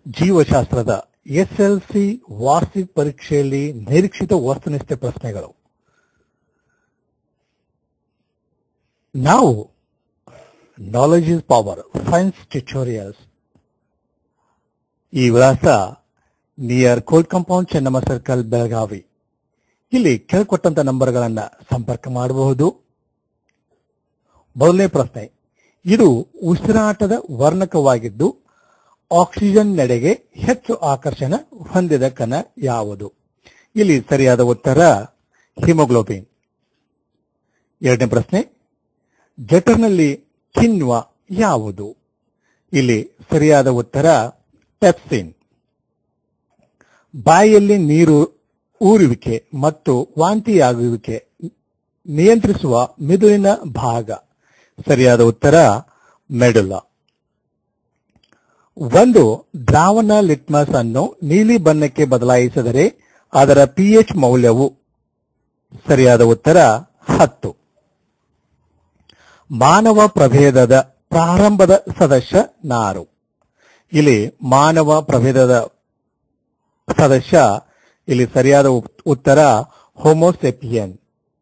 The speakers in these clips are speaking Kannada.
ಜೀವಶಾಸ್ತ್ರದ ಎಸ್ಎಲ್ಸಿ ವಾರ್ಷಿಕ ಪರೀಕ್ಷೆಯಲ್ಲಿ ನಿರೀಕ್ಷಿತ ವಸ್ತುನಿಷ್ಠ ಪ್ರಶ್ನೆಗಳು ನಾವು knowledge is power science tutorials ಈ ವಿಳಾಸ near cold compound Chennamma circle Belagavi ಇಲ್ಲಿ ಕೆಳಕೊಟ್ಟಂತ ನಂಬರ್ಗಳನ್ನ ಸಂಪರ್ಕ ಮಾಡಬಹುದು ಮೊದಲನೇ ಪ್ರಶ್ನೆ ಇದು ಉಸಿರಾಟದ ವರ್ಣಕವಾಗಿದ್ದು ಆಕ್ಸಿಜನ್ ನೆಡೆಗೆ ಹೆಚ್ಚು ಆಕರ್ಷಣೆ ಹೊಂದಿದ ಕಣ ಯಾವುದು ಇಲ್ಲಿ ಸರಿಯಾದ ಉತ್ತರ ಹಿಮೋಗ್ಲೋಬಿನ್ ಎರಡನೇ ಪ್ರಶ್ನೆ ಜಠರ್ನಲ್ಲಿ ಕಿಣ್ವ ಯಾವುದು ಇಲ್ಲಿ ಸರಿಯಾದ ಉತ್ತರ ಪೆಪ್ಸಿನ್ ಬಾಯಲ್ಲಿ ನೀರು ಊರುವಿಕೆ ಮತ್ತು ವಾಂತಿಯಾಗುವಿಕೆ ನಿಯಂತ್ರಿಸುವ ಮಿದುಳಿನ ಭಾಗ ಸರಿಯಾದ ಉತ್ತರ ಮೆಡುಲ ಒಂದು ದ್ರಾವಣ ಲಿಟ್ಮಸ್ ಅನ್ನು ನೀಲಿ ಬಣ್ಣಕ್ಕೆ ಬದಲಾಯಿಸಿದರೆ ಅದರ ಪಿಎಚ್ ಮೌಲ್ಯವು ಸರಿಯಾದ ಉತ್ತರ ಹತ್ತು ಮಾನವ ಪ್ರಭೇದದ ಪ್ರಾರಂಭದ ಸದಸ್ಯ ನಾರು ಇಲ್ಲಿ ಮಾನವ ಪ್ರಭೇದದ ಸದಸ್ಯ ಇಲ್ಲಿ ಸರಿಯಾದ ಉತ್- ಉತ್ತರ ಹೋಮೋಸೆಪಿಯನ್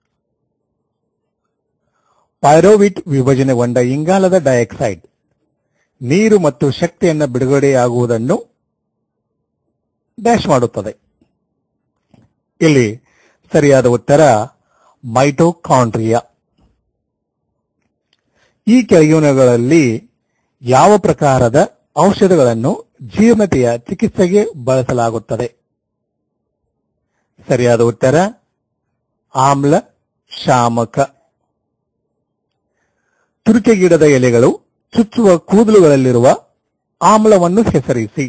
ಪೈರೋವಿಟ್ ವಿಭಜನೆಗೊಂಡ ಇಂಗಾಲದ ಡೈಆಕ್ಸೈಡ್ ನೀರು ಮತ್ತು ಶಕ್ತಿಯನ್ನು ಬಿಡುಗಡೆಯಾಗುವುದನ್ನು ಡ್ಯಾಶ್ ಮಾಡುತ್ತದೆ ಇಲ್ಲಿ ಸರಿಯಾದ ಉತ್ತರ ಮೈಟೋಕಾಂಡ್ರಿಯಾ ಈ ಕೆಳಗಿನಗಳಲ್ಲಿ ಯಾವ ಪ್ರಕಾರದ ಔಷಧಗಳನ್ನು ಜೀರ್ಣತೆಯ ಚಿಕಿತ್ಸೆಗೆ ಬಳಸಲಾಗುತ್ತದೆ ಸರಿಯಾದ ಉತ್ತರ ಆಮ್ಲ ಶಾಮಕ ತುರಿಕೆ ಗಿಡದ ಎಲೆಗಳು ಚುಚ್ಚುವ ಕೂದಲುಗಳಲ್ಲಿರುವ ಆಮ್ಲವನ್ನು ಹೆಸರಿಸಿ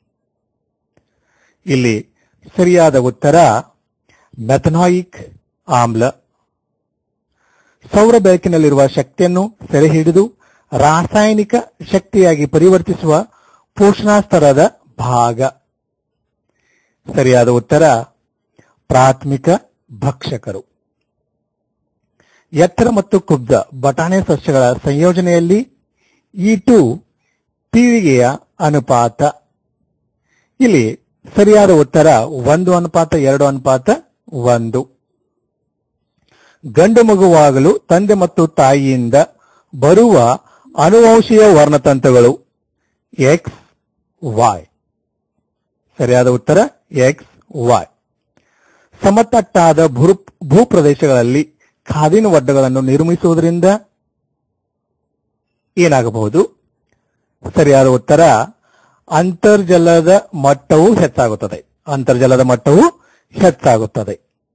ಇಲ್ಲಿ ಸರಿಯಾದ ಉತ್ತರ ಮೆಥನಾಯಿಕ್ ಆಮ್ಲ ಸೌರ ಬೆಳಕಿನಲ್ಲಿರುವ ಶಕ್ತಿಯನ್ನು ಸೆರೆ ಹಿಡಿದು ರಾಸಾಯನಿಕ ಶಕ್ತಿಯಾಗಿ ಪರಿವರ್ತಿಸುವ ಪೋಷಣಾಸ್ತರದ ಭಾಗ ಸರಿಯಾದ ಉತ್ತರ ಪ್ರಾಥಮಿಕ ಭಕ್ಷಕರು ಎತ್ತರ ಮತ್ತು ಕುಬ್ಜ ಬಟಾಣೆ ಸಸ್ಯಗಳ ಸಂಯೋಜನೆಯಲ್ಲಿ ಈ ಟು ಪೀಳಿಗೆಯ ಅನುಪಾತ ಇಲ್ಲಿ ಸರಿಯಾದ ಉತ್ತರ ಒಂದು ಅನುಪಾತ ಎರಡು ಅನುಪಾತ ಒಂದು ಗಂಡು ಮಗುವಾಗಲು ತಂದೆ ಮತ್ತು ತಾಯಿಯಿಂದ ಬರುವ ಅನುವಂಶೀಯ ವರ್ಣತಂತುಗಳು ಎಕ್ಸ್ ವೈ ಸರಿಯಾದ ಉತ್ತರ ಎಕ್ಸ್ ವೈ ಸಮತಟ್ಟಾದ ಭೂ ಭೂಪ್ರದೇಶಗಳಲ್ಲಿ ಖಾದಿನ ಒಡ್ಡಗಳನ್ನು ನಿರ್ಮಿಸುವುದರಿಂದ ಏನಾಗಬಹುದು ಸರಿಯಾದ ಉತ್ತರ ಅಂತರ್ಜಲದ ಮಟ್ಟವು ಹೆಚ್ಚಾಗುತ್ತದೆ ಅಂತರ್ಜಲದ ಮಟ್ಟವು ಹೆಚ್ಚಾಗುತ್ತದೆ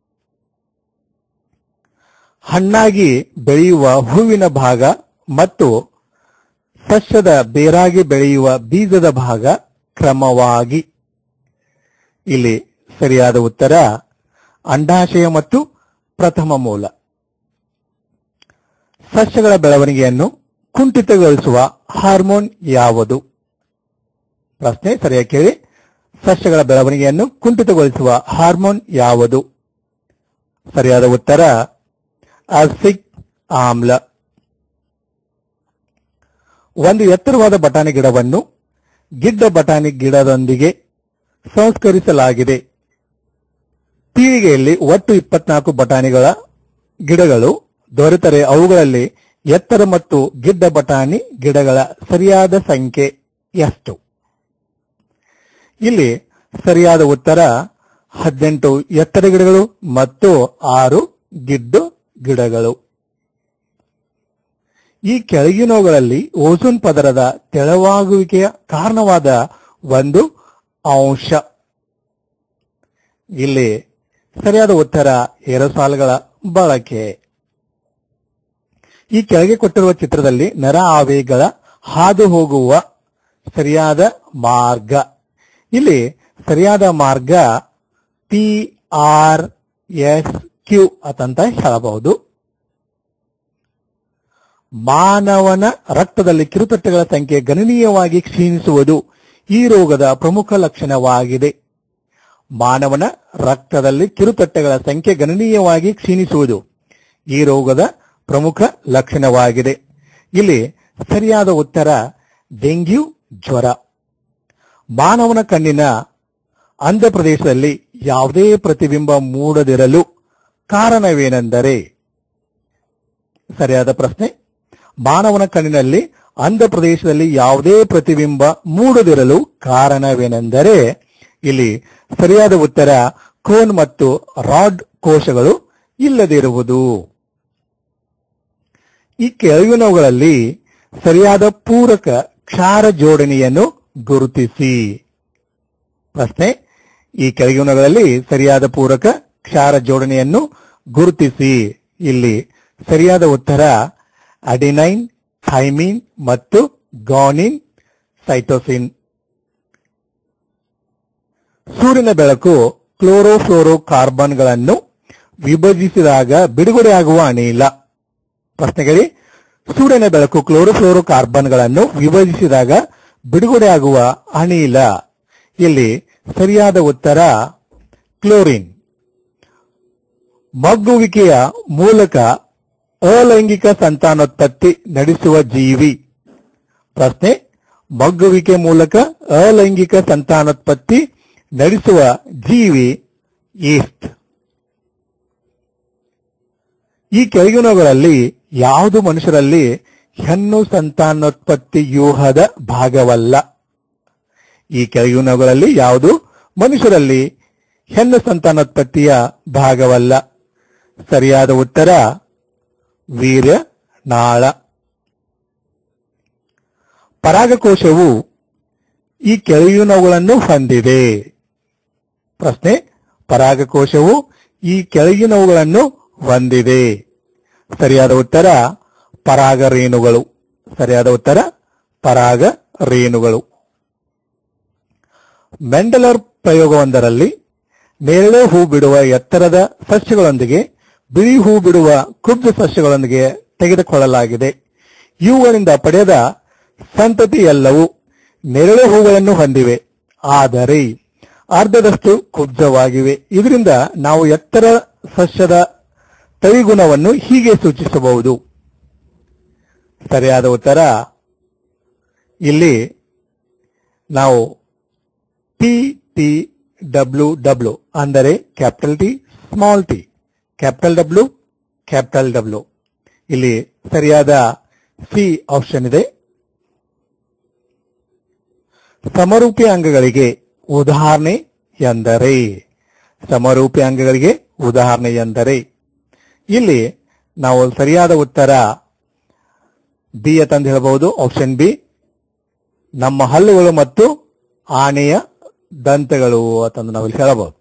ಹಣ್ಣಾಗಿ ಬೆಳೆಯುವ ಹೂವಿನ ಭಾಗ ಮತ್ತು ಸಸ್ಯದ ಬೇರಾಗಿ ಬೆಳೆಯುವ ಬೀಜದ ಭಾಗ ಕ್ರಮವಾಗಿ ಇಲ್ಲಿ ಸರಿಯಾದ ಉತ್ತರ ಅಂಡಾಶಯ ಮತ್ತು ಪ್ರಥಮ ಮೂಲ ಸಸ್ಯಗಳ ಬೆಳವಣಿಗೆಯನ್ನು ಕುಂಠಿತಗೊಳಿಸುವ ಹಾರ್ಮೋನ್ ಯಾವುದು ಪ್ರಶ್ನೆ ಸರಿಯಾಗಿ ಕೇಳಿ ಸಸ್ಯಗಳ ಬೆಳವಣಿಗೆಯನ್ನು ಕುಂಠಿತಗೊಳಿಸುವ ಹಾರ್ಮೋನ್ ಯಾವುದು ಸರಿಯಾದ ಉತ್ತರ ಅಸಿಕ್ ಆಮ್ಲ ಒಂದು ಎತ್ತರವಾದ ಬಟಾಣಿ ಗಿಡವನ್ನು ಗಿಡ್ಡ ಬಟಾಣಿ ಗಿಡದೊಂದಿಗೆ ಸಂಸ್ಕರಿಸಲಾಗಿದೆ ಪೀಳಿಗೆಯಲ್ಲಿ ಒಟ್ಟು ಇಪ್ಪತ್ನಾಲ್ಕು ಬಟಾಣಿಗಳ ಗಿಡಗಳು ದೊರೆತರೆ ಅವುಗಳಲ್ಲಿ ಎತ್ತರ ಮತ್ತು ಗಿಡ್ಡ ಬಟಾಣಿ ಗಿಡಗಳ ಸರಿಯಾದ ಸಂಖ್ಯೆ ಎಷ್ಟು ಇಲ್ಲಿ ಸರಿಯಾದ ಉತ್ತರ ಹದಿನೆಂಟು ಎತ್ತರ ಗಿಡಗಳು ಮತ್ತು ಆರು ಗಿಡ್ಡು ಗಿಡಗಳು ಈ ಕೆಳಗಿನವುಗಳಲ್ಲಿ ಓಝೋನ್ ಪದರದ ತೆಳವಾಗುವಿಕೆಯ ಕಾರಣವಾದ ಒಂದು ಅಂಶ ಇಲ್ಲಿ ಸರಿಯಾದ ಉತ್ತರ ಏರೋಸಾಲ್ಗಳ ಬಳಕೆ ಈ ಕೆಳಗೆ ಕೊಟ್ಟಿರುವ ಚಿತ್ರದಲ್ಲಿ ನರ ಆವೇಗಗಳ ಹಾದು ಹೋಗುವ ಸರಿಯಾದ ಮಾರ್ಗ ಇಲ್ಲಿ ಸರಿಯಾದ ಮಾರ್ಗ ಪಿ ಆರ್ ಎಸ್ ಕ್ಯೂ ಅಂತಂತ ಹೇಳಬಹುದು ಮಾನವನ ರಕ್ತದಲ್ಲಿ ಕಿರುತಟ್ಟೆಗಳ ಸಂಖ್ಯೆ ಗಣನೀಯವಾಗಿ ಕ್ಷೀಣಿಸುವುದು ಈ ರೋಗದ ಪ್ರಮುಖ ಲಕ್ಷಣವಾಗಿದೆ ಮಾನವನ ರಕ್ತದಲ್ಲಿ ಕಿರುತಟ್ಟೆಗಳ ಸಂಖ್ಯೆ ಗಣನೀಯವಾಗಿ ಕ್ಷೀಣಿಸುವುದು ಈ ರೋಗದ ಪ್ರಮುಖ ಲಕ್ಷಣವಾಗಿದೆ ಇಲ್ಲಿ ಸರಿಯಾದ ಉತ್ತರ ಡೆಂಗ್ಯೂ ಜ್ವರ ಮಾನವನ ಕಣ್ಣಿನ ಅಂಧ ಪ್ರದೇಶದಲ್ಲಿ ಯಾವುದೇ ಪ್ರತಿಬಿಂಬ ಮೂಡದಿರಲು ಕಾರಣವೇನೆಂದರೆ ಸರಿಯಾದ ಪ್ರಶ್ನೆ ಮಾನವನ ಕಣ್ಣಿನಲ್ಲಿ ಅಂಧ ಪ್ರದೇಶದಲ್ಲಿ ಯಾವುದೇ ಪ್ರತಿಬಿಂಬ ಮೂಡದಿರಲು ಕಾರಣವೇನೆಂದರೆ ಇಲ್ಲಿ ಸರಿಯಾದ ಉತ್ತರ ಕೋನ್ ಮತ್ತು ರಾಡ್ ಕೋಶಗಳು ಇಲ್ಲದಿರುವುದು ಈ ಕೆಳಗಿನವುಗಳಲ್ಲಿ ಸರಿಯಾದ ಪೂರಕ ಕ್ಷಾರ ಜೋಡಣೆಯನ್ನು ಗುರುತಿಸಿ ಪ್ರಶ್ನೆ ಈ ಕೆಳಗಿನವುಗಳಲ್ಲಿ ಸರಿಯಾದ ಪೂರಕ ಕ್ಷಾರ ಜೋಡಣೆಯನ್ನು ಗುರುತಿಸಿ ಇಲ್ಲಿ ಸರಿಯಾದ ಉತ್ತರ ಅಡಿನೈನ್ ಥೈಮಿನ್ ಮತ್ತು ಗಾನಿನ್ ಸೈಟೋಸಿನ್ ಸೂರ್ಯನ ಬೆಳಕು ಕ್ಲೋರೋಫ್ಲೋರೋ ಕಾರ್ಬನ್ಗಳನ್ನು ವಿಭಜಿಸಿದಾಗ ಬಿಡುಗಡೆಯಾಗುವ ಅನಿಲ ಪ್ರಶ್ನೆಗಳಿ ಸೂರ್ಯನ ಬೆಳಕು ಕ್ಲೋರೋಫ್ಲೋರೋ ಕಾರ್ಬನ್ಗಳನ್ನು ವಿಭಜಿಸಿದಾಗ ಬಿಡುಗಡೆಯಾಗುವ ಅನಿಲ ಇಲ್ಲಿ ಸರಿಯಾದ ಉತ್ತರ ಕ್ಲೋರಿನ್ ಮಗ್ಗುವಿಕೆಯ ಮೂಲಕ ಅಲೈಂಗಿಕ ಸಂತಾನೋತ್ಪತ್ತಿ ನಡೆಸುವ ಜೀವಿ ಪ್ರಶ್ನೆ ಮಗ್ಗುವಿಕೆ ಮೂಲಕ ಅಲೈಂಗಿಕ ಸಂತಾನೋತ್ಪತ್ತಿ ನಡೆಸುವ ಜೀವಿ ಈಸ್ಟ್ ಈ ಕೆಳಗಿನವುಗಳಲ್ಲಿ ಯಾವುದು ಮನುಷ್ಯರಲ್ಲಿ ಹೆಣ್ಣು ಸಂತಾನೋತ್ಪತ್ತಿ ವ್ಯೂಹದ ಭಾಗವಲ್ಲ ಈ ಕೆಳಗಿನವುಗಳಲ್ಲಿ ಯಾವುದು ಮನುಷ್ಯರಲ್ಲಿ ಹೆಣ್ಣು ಸಂತಾನೋತ್ಪತ್ತಿಯ ಭಾಗವಲ್ಲ ಸರಿಯಾದ ಉತ್ತರ ವೀರ್ಯ ನಾಳ ಪರಾಗಕೋಶವು ಈ ಕೆಳಗಿನವುಗಳನ್ನು ಹೊಂದಿದೆ ಪ್ರಶ್ನೆ ಪರಾಗಕೋಶವು ಈ ಕೆಳಗಿನವುಗಳನ್ನು ಹೊಂದಿದೆ ಸರಿಯಾದ ಉತ್ತರ ಪರಾಗ ರೇಣುಗಳು ಸರಿಯಾದ ಉತ್ತರ ಪರಾಗ ರೇಣುಗಳು ಮೆಂಡಲರ್ ಪ್ರಯೋಗವೊಂದರಲ್ಲಿ ನೇರಳೆ ಹೂ ಬಿಡುವ ಎತ್ತರದ ಸಸ್ಯಗಳೊಂದಿಗೆ ಬಿಳಿ ಹೂ ಬಿಡುವ ಕುಬ್ಜ ಸಸ್ಯಗಳೊಂದಿಗೆ ತೆಗೆದುಕೊಳ್ಳಲಾಗಿದೆ ಇವುಗಳಿಂದ ಪಡೆದ ಸಂತತಿ ಎಲ್ಲವೂ ನೇರಳೆ ಹೂಗಳನ್ನು ಹೊಂದಿವೆ ಆದರೆ ಅರ್ಧದಷ್ಟು ಕುಬ್ಜವಾಗಿವೆ ಇದರಿಂದ ನಾವು ಎತ್ತರ ಸಸ್ಯದ ತಳಿಗುಣವನ್ನು ಹೀಗೆ ಸೂಚಿಸಬಹುದು ಸರಿಯಾದ ಉತ್ತರ ಇಲ್ಲಿ ನಾವು ಪಿ ಟಿ ಡಬ್ಲ್ಯೂ ಡಬ್ಲ್ಯೂ ಅಂದರೆ capital T small T capital W capital W ಇಲ್ಲಿ ಸರಿಯಾದ ಸಿ ಆಪ್ಷನ್ ಇದೆ ಸಮರೂಪಿ ಅಂಗಗಳಿಗೆ ಉದಾಹರಣೆ ಎಂದರೆ ಸಮರೂಪಿ ಅಂಗಗಳಿಗೆ ಉದಾಹರಣೆ ಎಂದರೆ ಇಲ್ಲಿ ನಾವು ಸರಿಯಾದ ಉತ್ತರ ಬಿ ಅಂತ ಹೇಳಬಹುದು ಆಪ್ಷನ್ ಬಿ ನಮ್ಮ ಹಲ್ಲುಗಳು ಮತ್ತು ಆನೆಯ ದಂತಗಳು ಅಂತಂದು ನಾವು ಇಲ್ಲಿ ಹೇಳಬಹುದು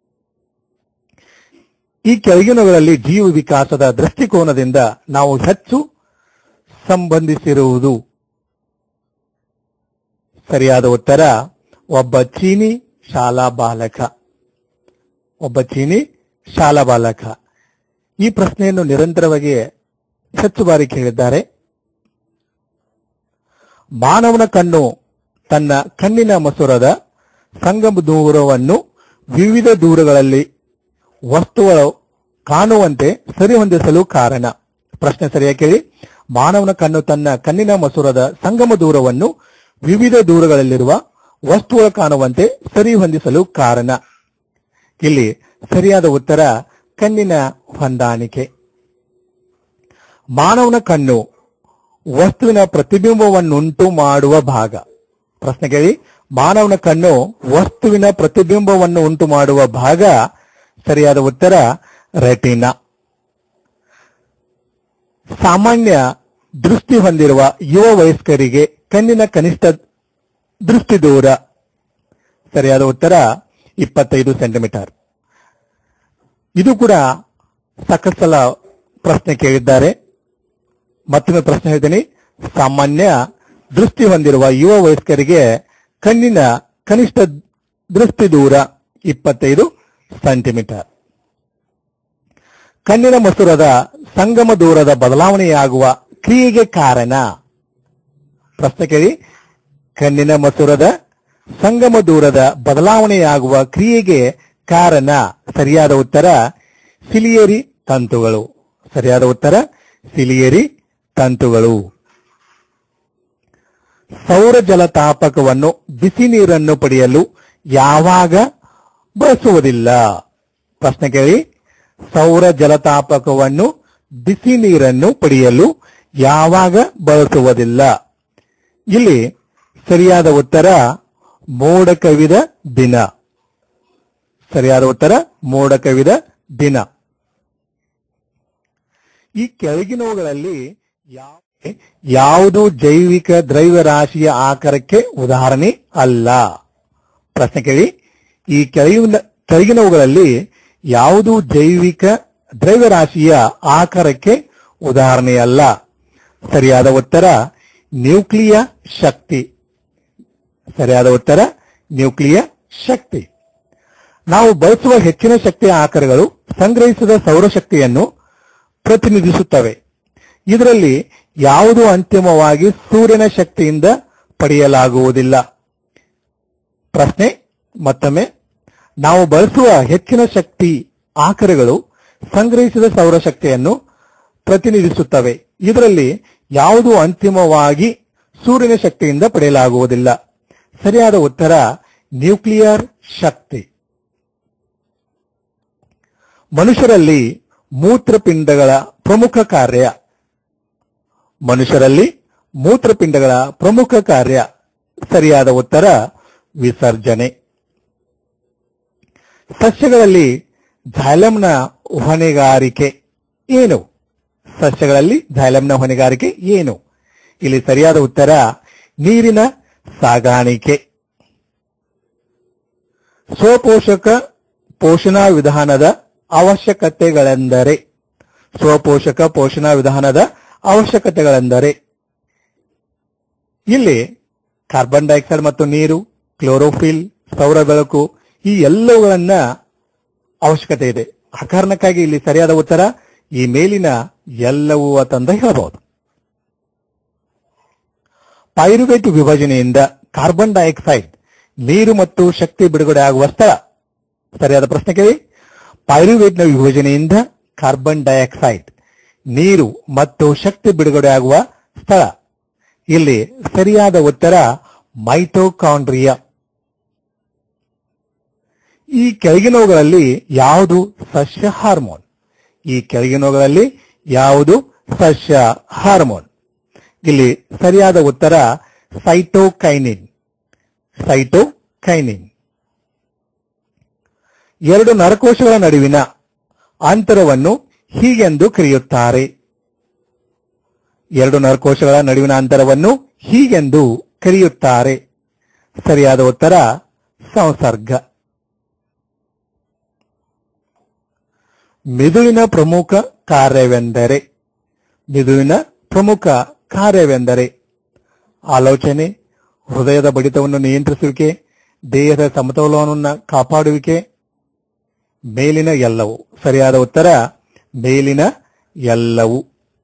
ಈ ಕೆಳಗಿನವುಗಳಲ್ಲಿ ಜೀವ ವಿಕಾಸದ ದೃಷ್ಟಿಕೋನದಿಂದ ನಾವು ಹೆಚ್ಚು ಸಂಬಂಧಿಸಿರುವುದು ಸರಿಯಾದ ಉತ್ತರ ಒಬ್ಬ ಚೀನಿ ಶಾಲಾ ಬಾಲಕ ಒಬ್ಬ ಚೀನಿ ಶಾಲಾ ಬಾಲಕ ಈ ಪ್ರಶ್ನೆಯನ್ನು ನಿರಂತರವಾಗಿ ಹೆಚ್ಚು ಬಾರಿ ಕೇಳಿದ್ದಾರೆ ಮಾನವನ ಕಣ್ಣು ತನ್ನ ಕಣ್ಣಿನ ಮಸೂರದ ಸಂಗಮ ದೂರವನ್ನು ವಿವಿಧ ದೂರಗಳಲ್ಲಿ ವಸ್ತುಗಳು ಕಾಣುವಂತೆ ಸರಿಹೊಂದಿಸಲು ಕಾರಣ ಪ್ರಶ್ನೆ ಸರಿಯಾಗಿ ಕೇಳಿ ಮಾನವನ ಕಣ್ಣು ತನ್ನ ಕಣ್ಣಿನ ಮಸೂರದ ಸಂಗಮ ದೂರವನ್ನು ವಿವಿಧ ದೂರಗಳಲ್ಲಿರುವ ವಸ್ತುಗಳು ಕಾಣುವಂತೆ ಸರಿಹೊಂದಿಸಲು ಕಾರಣ ಇಲ್ಲಿ ಸರಿಯಾದ ಉತ್ತರ ಕಣ್ಣಿನ ಹೊಂದಾಣಿಕೆ ಮಾನವನ ಕಣ್ಣು ವಸ್ತುವಿನ ಪ್ರತಿಬಿಂಬವನ್ನುಂಟು ಮಾಡುವ ಭಾಗ ಪ್ರಶ್ನೆ ಕೇಳಿ ಮಾನವನ ಕಣ್ಣು ವಸ್ತುವಿನ ಪ್ರತಿಬಿಂಬವನ್ನು ಉಂಟು ಮಾಡುವ ಭಾಗ ಸರಿಯಾದ ಉತ್ತರ ರೆಟಿನಾ ಸಾಮಾನ್ಯ ದೃಷ್ಟಿ ಹೊಂದಿರುವ ಯುವ ವಯಸ್ಕರಿಗೆ ಕಣ್ಣಿನ ಕನಿಷ್ಠ ದೃಷ್ಟಿ ದೂರ ಸರಿಯಾದ ಉತ್ತರ ಇಪ್ಪತ್ತೈದು ಸೆಂಟಿಮೀಟರ್ ಇದು ಕೂಡ ಸಾಕಷ್ಟು ಸಲ ಪ್ರಶ್ನೆ ಕೇಳಿದ್ದಾರೆ ಮತ್ತೊಮ್ಮೆ ಪ್ರಶ್ನೆ ಹೇಳ್ತೀನಿ ಸಾಮಾನ್ಯ ದೃಷ್ಟಿ ಹೊಂದಿರುವ ಯುವ ವಯಸ್ಕರಿಗೆ ಕಣ್ಣಿನ ಕನಿಷ್ಠ ದೃಷ್ಟಿ ದೂರ ಇಪ್ಪತ್ತೈದು ಸೆಂಟಿಮೀಟರ್ ಕಣ್ಣಿನ ಮಸೂರದ ಸಂಗಮ ದೂರದ ಬದಲಾವಣೆಯಾಗುವ ಕ್ರಿಯೆಗೆ ಕಾರಣ ಪ್ರಶ್ನೆ ಕೇಳಿ ಕಣ್ಣಿನ ಮಸೂರದ ಸಂಗಮ ದೂರದ ಬದಲಾವಣೆಯಾಗುವ ಕ್ರಿಯೆಗೆ ಕಾರಣ ಸರಿಯಾದ ಉತ್ತರ ಸಿಲಿಯರಿ ತಂತುಗಳು ಸರಿಯಾದ ಉತ್ತರ ಸಿಲಿಯರಿ ತಂತುಗಳು ಸೌರ ಜಲತಾಪಕವನ್ನು ಬಿಸಿ ನೀರನ್ನು ಪಡೆಯಲು ಯಾವಾಗ ಬಳಸುವುದಿಲ್ಲ ಪ್ರಶ್ನೆ ಕೇಳಿ ಸೌರ ಜಲತಾಪಕವನ್ನು ಬಿಸಿ ನೀರನ್ನು ಪಡೆಯಲು ಯಾವಾಗ ಬಳಸುವುದಿಲ್ಲ ಇಲ್ಲಿ ಸರಿಯಾದ ಉತ್ತರ ಮೋಡ ಕವಿದ ದಿನ ಸರಿಯಾದ ಉತ್ತರ ಮೋಡ ಕವಿದ ದಿನ ಈ ಕೆಳಗಿನವುಗಳಲ್ಲಿ ಯಾವ- ಯಾವುದು ಜೈವಿಕ ದ್ರವ್ಯರಾಶಿಯ ಆಕಾರಕ್ಕೆ ಉದಾಹರಣೆ ಅಲ್ಲ ಪ್ರಶ್ನೆ ಕೇಳಿ ಈ ಕೆಳಗಿನ ಕೆಳಗಿನವುಗಳಲ್ಲಿ ಯಾವುದು ಜೈವಿಕ ದ್ರವ್ಯರಾಶಿಯ ಆಕಾರಕ್ಕೆ ಉದಾಹರಣೆಯಲ್ಲ ಸರಿಯಾದ ಉತ್ತರ ನ್ಯೂಕ್ಲಿಯ ಶಕ್ತಿ ಸರಿಯಾದ ಉತ್ತರ ನ್ಯೂಕ್ಲಿಯ ಶಕ್ತಿ ನಾವು ಬಳಸುವ ಹೆಚ್ಚಿನ ಶಕ್ತಿಯ ಆಕಾರಗಳು ಸಂಗ್ರಹಿಸಿದ ಸೌರಶಕ್ತಿಯನ್ನು ಪ್ರತಿನಿಧಿಸುತ್ತವೆ ಇದರಲ್ಲಿ ಯಾವುದು ಅಂತಿಮವಾಗಿ ಸೂರ್ಯನ ಶಕ್ತಿಯಿಂದ ಪಡೆಯಲಾಗುವುದಿಲ್ಲ ಪ್ರಶ್ನೆ ಮತ್ತೊಮ್ಮೆ ನಾವು ಬಳಸುವ ಹೆಚ್ಚಿನ ಶಕ್ತಿ ಆಕಾರಗಳು ಸಂಗ್ರಹಿಸಿದ ಸೌರಶಕ್ತಿಯನ್ನು ಪ್ರತಿನಿಧಿಸುತ್ತವೆ ಇದರಲ್ಲಿ ಯಾವುದು ಅಂತಿಮವಾಗಿ ಸೂರ್ಯನ ಶಕ್ತಿಯಿಂದ ಪಡೆಯಲಾಗುವುದಿಲ್ಲ ಸರಿಯಾದ ಉತ್ತರ ನ್ಯೂಕ್ಲಿಯರ್ ಶಕ್ತಿ ಮನುಷ್ಯರಲ್ಲಿ ಮೂತ್ರಪಿಂಡಗಳ ಪ್ರಮುಖ ಕಾರ್ಯ ಮನುಷ್ಯರಲ್ಲಿ ಮೂತ್ರಪಿಂಡಗಳ ಪ್ರಮುಖ ಕಾರ್ಯ ಸರಿಯಾದ ಉತ್ತರ ವಿಸರ್ಜನೆ ಸಸ್ಯಗಳಲ್ಲಿ ಝೈಲಂನ ಹೊಣೆಗಾರಿಕೆ ಏನು ಸಸ್ಯಗಳಲ್ಲಿ ಝೈಲಂನ ಹೊಣೆಗಾರಿಕೆ ಏನು ಇಲ್ಲಿ ಸರಿಯಾದ ಉತ್ತರ ನೀರಿನ ಸಾಗಾಣಿಕೆ ಸ್ವಪೋಷಕ ಪೋಷಣಾ ವಿಧಾನದ ಅವಶ್ಯಕತೆಗಳೆಂದರೆ ಸ್ವಪೋಷಕ ಪೋಷಣಾ ವಿಧಾನದ ಅವಶ್ಯಕತೆಗಳೆಂದರೆ ಇಲ್ಲಿ ಕಾರ್ಬನ್ ಡೈಆಕ್ಸೈಡ್ ಮತ್ತು ನೀರು ಕ್ಲೋರೋಫಿಲ್ ಸೌರ ಬೆಳಕು ಈ ಎಲ್ಲವುಗಳನ್ನ ಅವಶ್ಯಕತೆ ಇದೆ ಆ ಕಾರಣಕ್ಕಾಗಿ ಇಲ್ಲಿ ಸರಿಯಾದ ಉತ್ತರ ಈ ಮೇಲಿನ ಎಲ್ಲವೂ ಅಂತಂದ ಹೇಳಬಹುದು ಪೈರುವೇಟ್ ವಿಭಜನೆಯಿಂದ ಕಾರ್ಬನ್ ಡೈಆಕ್ಸೈಡ್ ನೀರು ಮತ್ತು ಶಕ್ತಿ ಬಿಡುಗಡೆ ಆಗುವ ಸ್ಥಳ ಸರಿಯಾದ ಪ್ರಶ್ನೆ ಕೇಳಿ ಪೈರುವೇಟ್ನ ವಿಭಜನೆಯಿಂದ ಕಾರ್ಬನ್ ಡೈಆಕ್ಸೈಡ್ ನೀರು ಮತ್ತು ಶಕ್ತಿ ಬಿಡುಗಡೆ ಆಗುವ ಸ್ಥಳ ಇಲ್ಲಿ ಸರಿಯಾದ ಉತ್ತರ ಮೈಟೋಕಾಂಡ್ರಿಯಾ ಈ ಕೆಳಗಿನವುಗಳಲ್ಲಿ ಯಾವುದು ಸಸ್ಯ ಹಾರ್ಮೋನ್ ಈ ಕೆಳಗಿನವುಗಳಲ್ಲಿ ಯಾವುದು ಸಸ್ಯ ಹಾರ್ಮೋನ್ ಇಲ್ಲಿ ಸರಿಯಾದ ಉತ್ತರ ಸೈಟೋಕೈನಿನ್ ಸೈಟೋಕೈನಿನ್ ಎರಡು ನರಕೋಶಗಳ ನಡುವಿನ ಅಂತರವನ್ನು ಹೀಗೆಂದು ಕರೆಯುತ್ತಾರೆ ಎರಡು ನರಕೋಶಗಳ ನಡುವಿನ ಅಂತರವನ್ನು ಹೀಗೆಂದು ಕರೆಯುತ್ತಾರೆ ಸರಿಯಾದ ಉತ್ತರ ಸಂಸರ್ಗ ಮಿದುಳಿನ ಪ್ರಮುಖ ಕಾರ್ಯವೆಂದರೆ ಮಿದುಳಿನ ಪ್ರಮುಖ ಕಾರ್ಯವೆಂದರೆ ಆಲೋಚನೆ ಹೃದಯದ ಬಡಿತವನ್ನು ನಿಯಂತ್ರಿಸುವಿಕೆ ದೇಹದ ಸಮತೋಲನವನ್ನು ಕಾಪಾಡುವಿಕೆ ಮೇಲಿನ ಎಲ್ಲವು ಸರಿಯಾದ ಉತ್ತರ ಮೇಲಿನ ಎಲ್ಲವು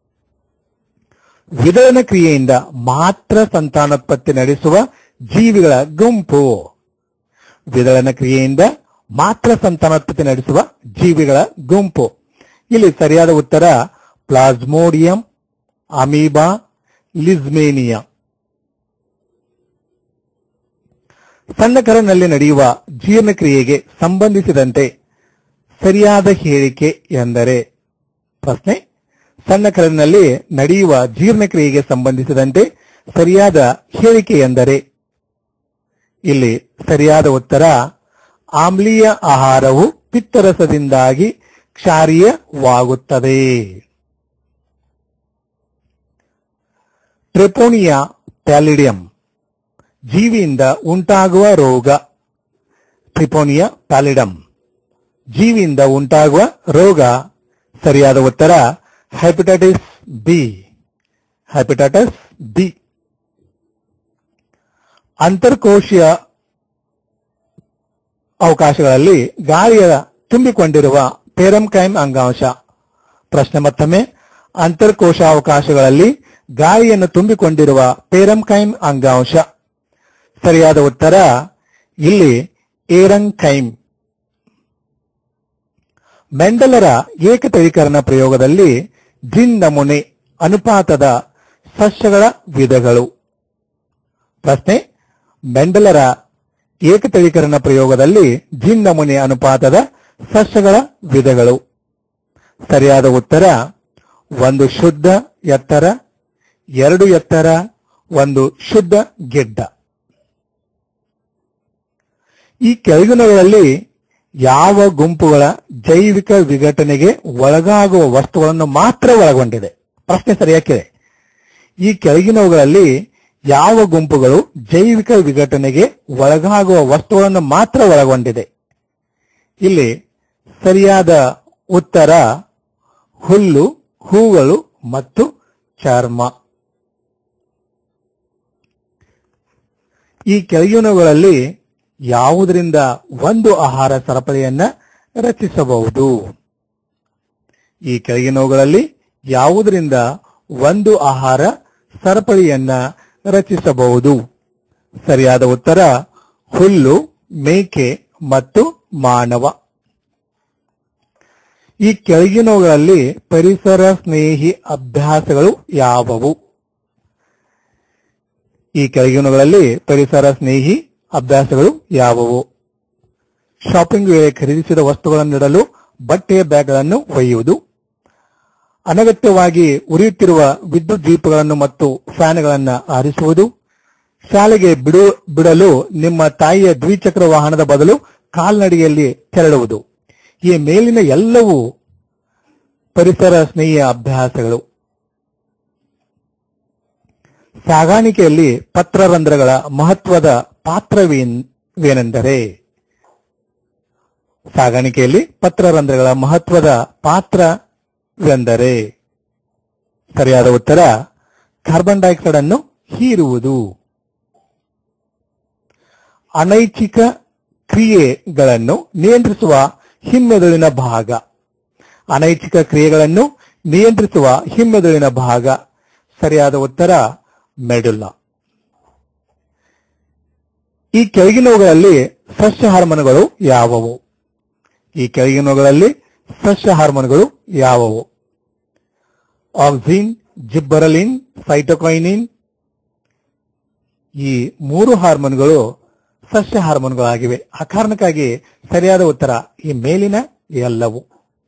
ವಿದಳನ ಕ್ರಿಯೆಯಿಂದ ಮಾತ್ರ ಸಂತಾನೋತ್ಪತ್ತಿ ನಡೆಸುವ ಜೀವಿಗಳ ಗುಂಪು ವಿದಳನ ಕ್ರಿಯೆಯಿಂದ ಮಾತ್ರ ಸಂತಾನೋತ್ಪತ್ತಿ ನಡೆಸುವ ಜೀವಿಗಳ ಗುಂಪು ಇಲ್ಲಿ ಸರಿಯಾದ ಉತ್ತರ ಪ್ಲಾಸ್ಮೋಡಿಯಂ ಅಮೀಬಾ ಲಿಸ್ಮೇನಿಯಾ ಸಣ್ಣ ಕರನಲ್ಲಿ ನಡೆಯುವ ಜೀರ್ಣಕ್ರಿಯೆಗೆ ಸಂಬಂಧಿಸಿದಂತೆ ಸರಿಯಾದ ಹೇಳಿಕೆ ಎಂದರೆ ಪ್ರಶ್ನೆ ಸಣ್ಣ ಕರಲಿನಲ್ಲಿ ನಡೆಯುವ ಜೀರ್ಣಕ್ರಿಯೆಗೆ ಸಂಬಂಧಿಸಿದಂತೆ ಸರಿಯಾದ ಹೇಳಿಕೆ ಎಂದರೆ ಇಲ್ಲಿ ಸರಿಯಾದ ಉತ್ತರ ಆಮ್ಲೀಯ ಆಹಾರವು ಪಿತ್ತರಸದಿಂದಾಗಿ ಕ್ಷಾರೀಯವಾಗುತ್ತದೆ ಟ್ರೆಪೋನಿಯಾ ಪ್ಯಾಲಿಡಿಯಂ ಜೀವಿಯಿಂದ ಉಂಟಾಗುವ ರೋಗ ಟ್ರಿಪೋನಿಯಾ ಪ್ಯಾಲಿಡಮ್ ಜೀವಿಯಿಂದ ಉಂಟಾಗುವ ರೋಗ ಸರಿಯಾದ ಉತ್ತರ ಹೈಪಟೈಟಿಸ್ ಬಿ ಹೈಪಟೈಟಿಸ್ ಬಿ ಅಂತರ್ಕೋಶೀಯ ಅವಕಾಶಗಳಲ್ಲಿ ಗಾಳಿಯ ತುಂಬಿಕೊಂಡಿರುವ ಪೆರಮ್ಕೈಮ್ ಅಂಗಾಂಶ ಪ್ರಶ್ನೆ ಮತ್ತೊಮ್ಮೆ ಅಂತರ್ಕೋಶ ಅವಕಾಶಗಳಲ್ಲಿ ಗಾಳಿಯನ್ನು ತುಂಬಿಕೊಂಡಿರುವ ಪೆರಮ್ಕೈಮ್ ಅಂಗಾಂಶ ಸರಿಯಾದ ಉತ್ತರ ಇಲ್ಲಿ ಏರಂಕೈಮ್ ಮೆಂಡಲರ ಏಕತಳೀಕರಣ ಪ್ರಯೋಗದಲ್ಲಿ ಜಿನ್ ನಮೂನೆ ಅನುಪಾತದ ಸಸ್ಯಗಳ ವಿಧಗಳು ಪ್ರಶ್ನೆ ಮೆಂಡಲರ ಏಕತಳೀಕರಣ ಪ್ರಯೋಗದಲ್ಲಿ ಜಿನ್ ನಮೂನೆ ಅನುಪಾತದ ಸಸ್ಯಗಳ ವಿಧಗಳು ಸರಿಯಾದ ಉತ್ತರ ಒಂದು ಶುದ್ಧ ಎತ್ತರ ಎರಡು ಎತ್ತರ ಒಂದು ಶುದ್ಧ ಗೆಡ್ಡ ಈ ಕೆಳಗಿನವುಗಳಲ್ಲಿ ಯಾವ ಗುಂಪುಗಳ ಜೈವಿಕ ವಿಘಟನೆಗೆ ಒಳಗಾಗುವ ವಸ್ತುಗಳನ್ನು ಮಾತ್ರ ಒಳಗೊಂಡಿದೆ ಪ್ರಶ್ನೆ ಸರಿಯಾಗಿದೆ ಈ ಕೆಳಗಿನವುಗಳಲ್ಲಿ ಯಾವ ಗುಂಪುಗಳು ಜೈವಿಕ ವಿಘಟನೆಗೆ ಒಳಗಾಗುವ ವಸ್ತುಗಳನ್ನು ಮಾತ್ರ ಒಳಗೊಂಡಿದೆ ಇಲ್ಲಿ ಸರಿಯಾದ ಉತ್ತರ ಹುಲ್ಲು ಹೂಗಳು ಮತ್ತು ಚರ್ಮ ಈ ಕೆಳಗಿನವುಗಳಲ್ಲಿ ಯಾವುದರಿಂದ ಒಂದು ಆಹಾರ ಸರಪಳಿಯನ್ನ ರಚಿಸಬಹುದು ಈ ಕೆಳಗಿನವುಗಳಲ್ಲಿ ಯಾವುದರಿಂದ ಒಂದು ಆಹಾರ ಸರಪಳಿಯನ್ನ ರಚಿಸಬಹುದು ಸರಿಯಾದ ಉತ್ತರ ಹುಲ್ಲು ಮೇಕೆ ಮತ್ತು ಮಾನವ ಈ ಕೆಳಗಿನವುಗಳಲ್ಲಿ ಪರಿಸರ ಸ್ನೇಹಿ ಅಭ್ಯಾಸಗಳು ಯಾವುವು ಈ ಕೆಳಗಿನವುಗಳಲ್ಲಿ ಪರಿಸರ ಸ್ನೇಹಿ ಅಭ್ಯಾಸಗಳು ಯಾವುವು ಶಾಪಿಂಗ್ ವೇಳೆ ಖರೀದಿಸಿದ ವಸ್ತುಗಳನ್ನಿಡಲು ಬಟ್ಟೆಯ ಬ್ಯಾಗ್ಗಳನ್ನು ಒಯ್ಯುವುದು ಅನಗತ್ಯವಾಗಿ ಉರಿಯುತ್ತಿರುವ ವಿದ್ಯುತ್ ದೀಪಗಳನ್ನು ಮತ್ತು ಫ್ಯಾನ್ಗಳನ್ನು ಆರಿಸುವುದು ಶಾಲೆಗೆ ಬಿಡು ಬಿಡಲು ನಿಮ್ಮ ತಾಯಿಯ ದ್ವಿಚಕ್ರ ವಾಹನದ ಬದಲು ಕಾಲ್ನಡಿಗೆಯಲ್ಲಿ ತೆರಳುವುದು ಈ ಮೇಲಿನ ಎಲ್ಲವೂ ಪರಿಸರ ಸ್ನೇಹಿ ಅಭ್ಯಾಸಗಳು ಸಾಗಾಣಿಕೆಯಲ್ಲಿ ಪತ್ರರಂಧ್ರಗಳ ಮಹತ್ವದ ಪಾತ್ರವೇನೆಂದರೆ ಸಾಗಾಣಿಕೆಯಲ್ಲಿ ಪತ್ರರಂಧ್ರಗಳ ಮಹತ್ವದ ಪಾತ್ರವೆಂದರೆ ಸರಿಯಾದ ಉತ್ತರ ಕಾರ್ಬನ್ ಡೈಆಕ್ಸೈಡ್ ಅನ್ನು ಹೀರುವುದು ಅನೈಚ್ಛಿಕ ಕ್ರಿಯೆಗಳನ್ನು ನಿಯಂತ್ರಿಸುವ ಹಿಮ್ಮೆದುಳಿನ ಭಾಗ ಅನೈಚ್ಛಿಕ ಕ್ರಿಯೆಗಳನ್ನು ನಿಯಂತ್ರಿಸುವ ಹಿಮ್ಮೆದುಳಿನ ಭಾಗ ಸರಿಯಾದ ಉತ್ತರ ಮೆಡುಲ್ಲ ಈ ಕೆಳಗಿನವುಗಳಲ್ಲಿ ಸಸ್ಯ ಹಾರ್ಮೋನ್ಗಳು ಯಾವುವು ಈ ಕೆಳಗಿನವುಗಳಲ್ಲಿ ಸಸ್ಯ ಹಾರ್ಮೋನ್ಗಳು ಯಾವುವು ಆಕ್ಸಿನ್ ಜಿಬ್ಬರಲಿನ್ ಸೈಟೋಕೈನಿನ್ ಈ ಮೂರು ಹಾರ್ಮೋನ್ಗಳು ಸಸ್ಯ ಹಾರ್ಮೋನ್ಗಳಾಗಿವೆ ಆ ಕಾರಣಕ್ಕಾಗಿ ಸರಿಯಾದ ಉತ್ತರ ಈ ಮೇಲಿನ ಎಲ್ಲವು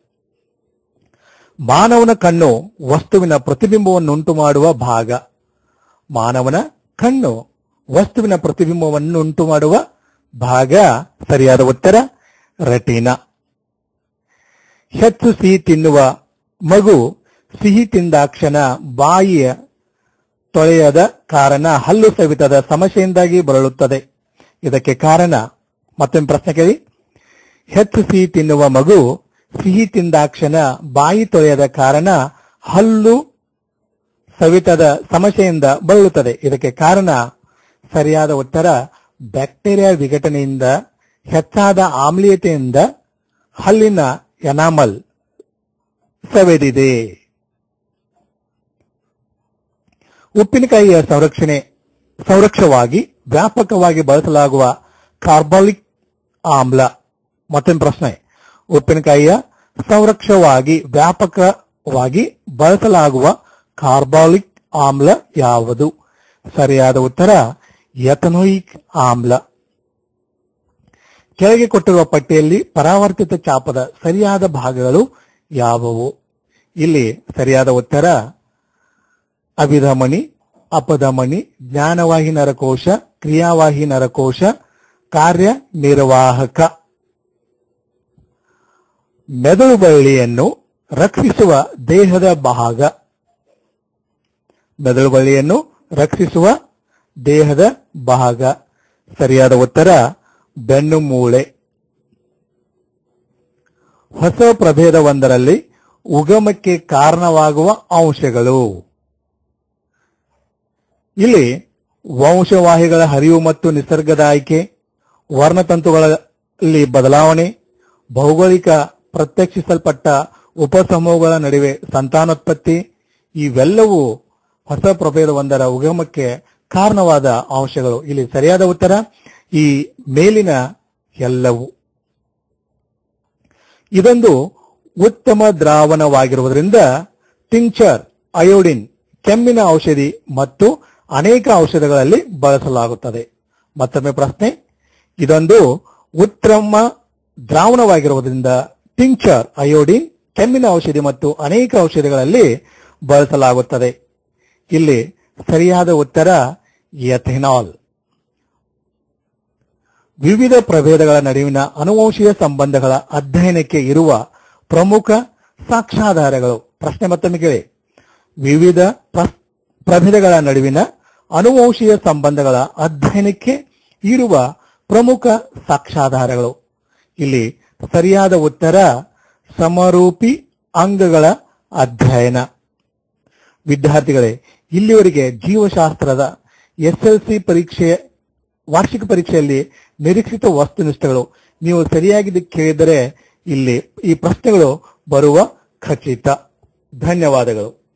ಮಾನವನ ಕಣ್ಣು ವಸ್ತುವಿನ ಪ್ರತಿಬಿಂಬವನ್ನುಂಟು ಮಾಡುವ ಭಾಗ ಮಾನವನ ಕಣ್ಣು ವಸ್ತುವಿನ ಪ್ರತಿಬಿಂಬವನ್ನುಂಟು ಮಾಡುವ ಭಾಗ ಸರಿಯಾದ ಉತ್ತರ ರೆಟಿನಾ ಹೆಚ್ಚು ಸಿಹಿ ತಿನ್ನುವ ಮಗು ಸಿಹಿ ತಿಂದಾಕ್ಷಣ ಬಾಯಿಯ ತೊಳೆಯದ ಕಾರಣ ಹಲ್ಲು ಸವಿತದ ಸಮಸ್ಯೆಯಿಂದಾಗಿ ಬರಳುತ್ತದೆ ಇದಕ್ಕೆ ಕಾರಣ ಮತ್ತೊಂದು ಪ್ರಶ್ನೆ ಕೇಳಿ ಹೆಚ್ಚು ಸಿಹಿ ತಿನ್ನುವ ಮಗು ಸಿಹಿ ತಿಂದಾಕ್ಷಣ ಬಾಯಿ ತೊಳೆಯದ ಕಾರಣ ಹಲ್ಲು ಸವಿತದ ಸಮಸ್ಯೆಯಿಂದ ಬಳಲುತ್ತದೆ ಇದಕ್ಕೆ ಕಾರಣ ಸರಿಯಾದ ಉತ್ತರ ಬ್ಯಾಕ್ಟೀರಿಯಾ ವಿಘಟನೆಯಿಂದ ಹೆಚ್ಚಾದ ಆಮ್ಲೀಯತೆಯಿಂದ ಹಲ್ಲಿನ ಎನಾಮಲ್ ಸವೆದಿದೆ ಉಪ್ಪಿನಕಾಯಿಯ ಸಂರಕ್ಷಣೆ ಸಂರಕ್ಷವಾಗಿ ವ್ಯಾಪಕವಾಗಿ ಬಳಸಲಾಗುವ ಕಾರ್ಬಾಲಿಕ್ ಆಮ್ಲ ಮತ್ತೊಂದು ಪ್ರಶ್ನೆ ಉಪ್ಪಿನಕಾಯಿಯ ಸಂರಕ್ಷವಾಗಿ ವ್ಯಾಪಕವಾಗಿ ಬಳಸಲಾಗುವ ಕಾರ್ಬಾಲಿಕ್ ಆಮ್ಲ ಯಾವುದು ಸರಿಯಾದ ಉತ್ತರ ಎಥನೋಯಿಕ್ ಆಮ್ಲ ಕೆಳಗೆ ಕೊಟ್ಟಿರುವ ಪಟ್ಟಿಯಲ್ಲಿ ಪರಾವರ್ತಿತ ಚಾಪದ ಸರಿಯಾದ ಭಾಗಗಳು ಯಾವುವು ಇಲ್ಲಿ ಸರಿಯಾದ ಉತ್ತರ ಅಭಿಧಮನಿ ಅಪಧಮನಿ ಜ್ಞಾನವಾಹಿ ನರಕೋಶ ಕ್ರಿಯಾವಾಹಿ ನರಕೋಶ ಕಾರ್ಯನಿರ್ವಾಹಕ ಮೆದುಳು ಬಳ್ಳಿಯನ್ನು ರಕ್ಷಿಸುವ ದೇಹದ ಭಾಗ ಮೆದುಳು ಬಳ್ಳಿಯನ್ನು ರಕ್ಷಿಸುವ ದೇಹದ ಭಾಗ ಸರಿಯಾದ ಉತ್ತರ ಬೆನ್ನು ಮೂಳೆ ಹೊಸ ಪ್ರಭೇದವೊಂದರಲ್ಲಿ ಉಗಮಕ್ಕೆ ಕಾರಣವಾಗುವ ಅಂಶಗಳು ಇಲ್ಲಿ ವಂಶವಾಹಿಗಳ ಹರಿವು ಮತ್ತು ನಿಸರ್ಗದ ಆಯ್ಕೆ ವರ್ಣತಂತುಗಳಲ್ಲಿ ಬದಲಾವಣೆ ಭೌಗೋಳಿಕ ಪ್ರತ್ಯಕ್ಷಿಸಲ್ಪಟ್ಟ ಉಪಸಮೂಹಗಳ ನಡುವೆ ಸಂತಾನೋತ್ಪತ್ತಿ ಇವೆಲ್ಲವೂ ಹೊಸ ಪ್ರಭೇದವೊಂದರ ಉಗಮಕ್ಕೆ ಕಾರಣವಾದ ಅಂಶಗಳು ಇಲ್ಲಿ ಸರಿಯಾದ ಉತ್ತರ ಈ ಮೇಲಿನ ಎಲ್ಲವೂ ಇದೊಂದು ಉತ್ತಮ ದ್ರಾವಣವಾಗಿರುವುದರಿಂದ ಟಿಂಚರ್ ಅಯೋಡಿನ್ ಕೆಮ್ಮಿನ ಔಷಧಿ ಮತ್ತು ಅನೇಕ ಔಷಧಗಳಲ್ಲಿ ಬಳಸಲಾಗುತ್ತದೆ ಮತ್ತೊಮ್ಮೆ ಪ್ರಶ್ನೆ ಇದೊಂದು ಉತ್ತಮ ದ್ರಾವಣವಾಗಿರುವುದರಿಂದ ಟಿಂಕ್ಚರ್ ಅಯೋಡಿನ್ ಕೆಮ್ಮಿನ ಔಷಧಿ ಮತ್ತು ಅನೇಕ ಔಷಧಿಗಳಲ್ಲಿ ಬಳಸಲಾಗುತ್ತದೆ ಇಲ್ಲಿ ಸರಿಯಾದ ಉತ್ತರ ಎಥೆನಾಲ್ ವಿವಿಧ ಪ್ರಭೇದಗಳ ನಡುವಿನ ಅನುವಂಶೀಯ ಸಂಬಂಧಗಳ ಅಧ್ಯಯನಕ್ಕೆ ಇರುವ ಪ್ರಮುಖ ಸಾಕ್ಷ್ಯಾಧಾರಗಳು ಪ್ರಶ್ನೆ ಮತ್ತೊಮ್ಮೆ ಕೇಳಿ ವಿವಿಧ ಪ್ರ- ಪ್ರಭೇದಗಳ ನಡುವಿನ ಅನುವಂಶೀಯ ಸಂಬಂಧಗಳ ಅಧ್ಯಯನಕ್ಕೆ ಇರುವ ಪ್ರಮುಖ ಸಾಕ್ಷ್ಯಾಧಾರಗಳು ಇಲ್ಲಿ ಸರಿಯಾದ ಉತ್ತರ ಸಮರೂಪಿ ಅಂಗಗಳ ಅಧ್ಯಯನ ವಿದ್ಯಾರ್ಥಿಗಳೇ ಇಲ್ಲಿವರೆಗೆ ಜೀವಶಾಸ್ತ್ರದ ಎಸ್ಎಲ್ಸಿ ಪರೀಕ್ಷೆ ವಾರ್ಷಿಕ ಪರೀಕ್ಷೆಯಲ್ಲಿ ನಿರೀಕ್ಷಿತ ವಸ್ತುನಿಷ್ಠಗಳು ನೀವು ಸರಿಯಾಗಿ ಕೇಳಿದರೆ ಇಲ್ಲಿ ಈ ಪ್ರಶ್ನೆಗಳು ಬರುವ ಖಚಿತ ಧನ್ಯವಾದಗಳು